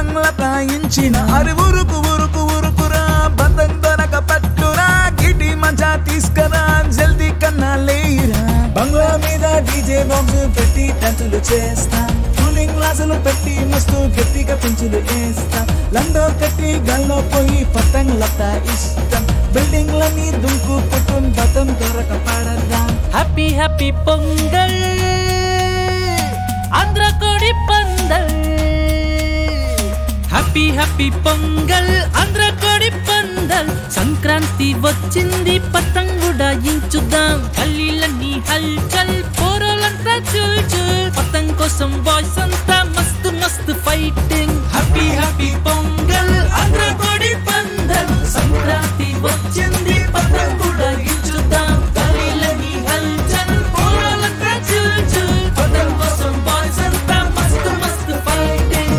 లతాయించిన అరి ఉరుకు ఉరుకు ఉరుకురా బంధం దొరక పట్టురా గిటి మజా తీసుకురా జల్దీ కన్నా లేరా బంగ్లా మీద డీజే బాక్స్ పెట్టి డంచులు చేస్తాం కూలింగ్ గ్లాసులు పెట్టి మస్తు గట్టిగా పెంచులు వేస్తాం లండో కట్టి గల్లో పోయి పతంగ్ లతా ఇష్టం బిల్డింగ్లని దుంకు పుట్టున్ బతం దొరక పడదాం హ్యాపీ హ్యాపీ పొంగల్ ఆంధ్ర కోడి పందల్ హ్యాపీ హ్యాపీ పొంగల్ ఆంధ్ర కోడి పందల్ సంక్రాంతి వచ్చింది పతంగుడా ఇంచుదాం గల్లీలన్నీ హల్చల్ పోరోలంతా చూల్ చూల్ పతంగ్ కోసం బాయ్స్ అంతా మస్తు మస్తు fighting happy happy Pongal Andhra కోడి పందల్ సంక్రాంతి వచ్చింది పతంగుడా ఇంచుదాం గల్లీలన్నీ హల్చల్ పోరోలంతా చూల్ చూల్ పతంగ్ కోసం బాయ్స్ అంతా మస్తు మస్తు ఫైటింగ్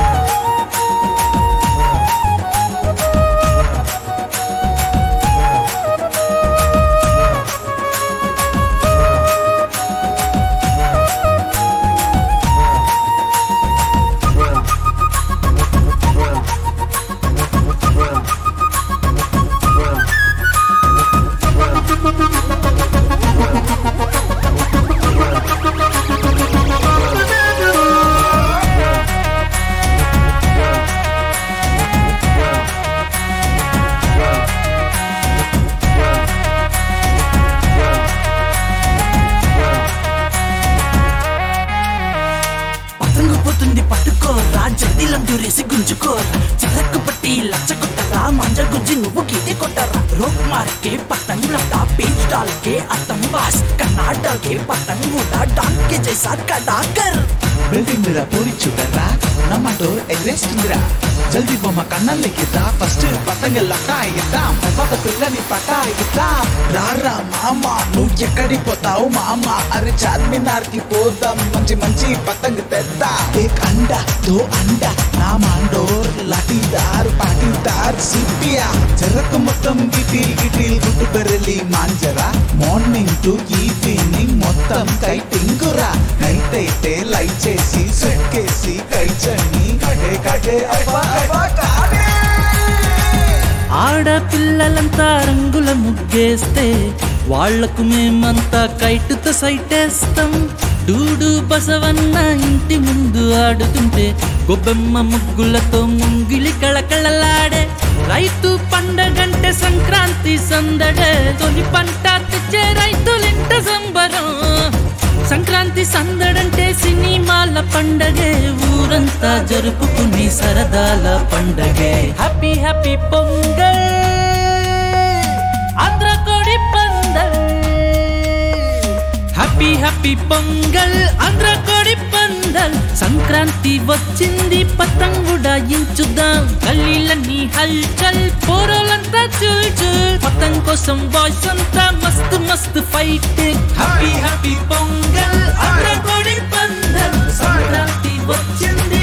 పతంగు పోతుంది పట్టుకోరా జల్దీలం దూరేసి గుంజుకోరా చెరకు పట్టి లచ్చ కొట్టరా మంజ గుజ్జి నువ్వు గీతే కొట్టరా రోప్ మార్కే పతంగ్ లटा पेज डाल के आतंकवास कर्नाटक के पतंग उड़ा डांग के जैसा कड़ाकर బిల్డింగ్ మీద పోరి చూడరా నమ్మటో ఎగరేస్తుందిరా జల్దీ బొమ్మ కన్నల్లెక్కిద్దా ఫస్ట్ పతంగ లట్టా ఇద్దాం తర్వాత పిల్లని పట్టా ఇద్దాం రారా మామ నువ్వు ఎక్కడికి పోతావు మామ అరే చార్మినార్ కి పోదాం మంచి మంచి పతంగ తెద్దా ఏక్ అండా దో అండా నా మాండోర్ లాఠీదార్ పాటీదార్ సిపియా చెరకు మొత్తం గిటిల్ గిటిల్ గుట్టు బెర్రెలి మాంజరా మార్నింగ్ టు ఈవినింగ్ మొత్తం కైటింగురా నైట్ అయితే లైట్ చేసి సెట్ కేసి కైచని కడే కడే అబ్బా అబ్బా కాడే ఆడపిల్లలంతా రంగుల ముగ్గేస్తే వాళ్లకు మేమంతా కైటుతో సైటేస్తాం డూడు బసవన్న ఇంటి ముందు ఆడుతుంటే గొబ్బెమ్మ ముగ్గులతో ముంగిలి కళకళలాడే రైతు పండగంటే సంక్రాంతి సందడే తొలి పంట తెచ్చే రైతులింట సంబరం సంక్రాంతి సందడంటే సినిమాల పండగే ఊరంతా జరుపుకునే సరదాల పండగే హ్యాపీ హ్యాపీ పొంగల్ ఆంధ్ర కోడి పందల్ హ్యాపీ హ్యాపీ పొంగల్ ఆంధ్ర కోడి పందల్ సంక్రాంతి వచ్చింది పతంగుడా ఇంచుదాం గల్లీలన్నీ హల్చల్ పోరోలంతా చూల్ చూల్ పతంగ్ కోసం బాయ్స్ అంతా మస్తు మస్తు fighting happy happy Pongal Andhra కోడి పందల్ సంక్రాంతి వచ్చింది